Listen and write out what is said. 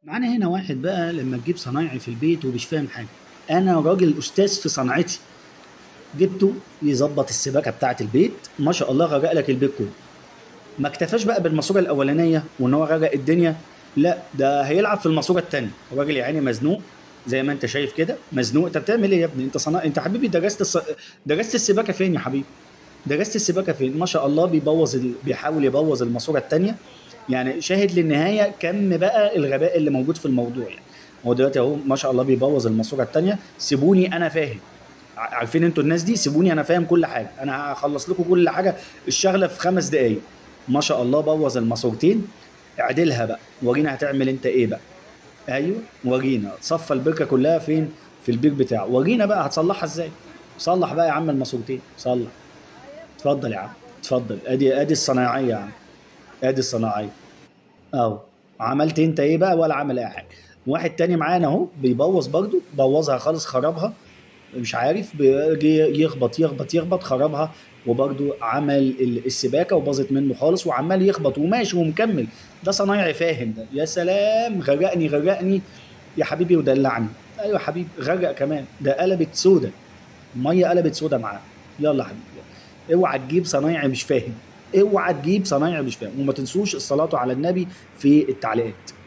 معانا هنا واحد بقى لما تجيب صنايعي في البيت ومش فاهم حاجه انا راجل استاذ في صنعتي جبته يظبط السباكه بتاعه البيت ما شاء الله غرق لك البيت كله ما اكتفاش بقى بالماسوره الاولانيه وان هو غرق الدنيا لا ده هيلعب في الماسوره الثانيه الراجل يا عيني مزنوق زي ما انت شايف كده مزنوق انت بتعمل ايه يا ابني انت صنع انت حبيبي درست الص... درست السباكه فين يا حبيبي درست السباكه فين ما شاء الله بيبوظ ال... بيحاول يبوظ الماسوره الثانيه يعني شاهد للنهايه كم بقى الغباء اللي موجود في الموضوع يعني هو دلوقتي اهو ما شاء الله بيبوظ الماسوره الثانيه سيبوني انا فاهم ع- عارفين انتوا الناس دي سيبوني انا فاهم كل حاجه انا هخلص لكم كل حاجه الشغله في خمس دقايق ما شاء الله بوظ الماسورتين اعدلها بقى ورينا هتعمل انت ايه بقى ايوه ورينا صفى البركه كلها فين في البير بتاعه ورينا بقى هتصلحها ازاي صلح بقى يا عم الماسورتين صلح اتفضل يا عم اتفضل ادي ادي الصنايعيه يا عم ادي الصناعيه اهو عملت انت ايه بقى ولا عمل اي حاجه واحد تاني معانا اهو بيبوظ برضو بوظها خالص خربها مش عارف بيجي يخبط يخبط يخبط خربها وبرضو عمل ال- السباكه وباظت منه خالص وعمال يخبط وماشي ومكمل ده صنايعي فاهم ده يا سلام غرقني غرقني يا حبيبي ودلعني ايوه يا حبيبي غرق كمان ده قلبت سودا الميه قلبت سودا معاه يلا يا حبيبي اوعى تجيب صنايعي مش فاهم اوعى تجيب صنايعي مش فاهم وما تنسوش الصلاه على النبي في التعليقات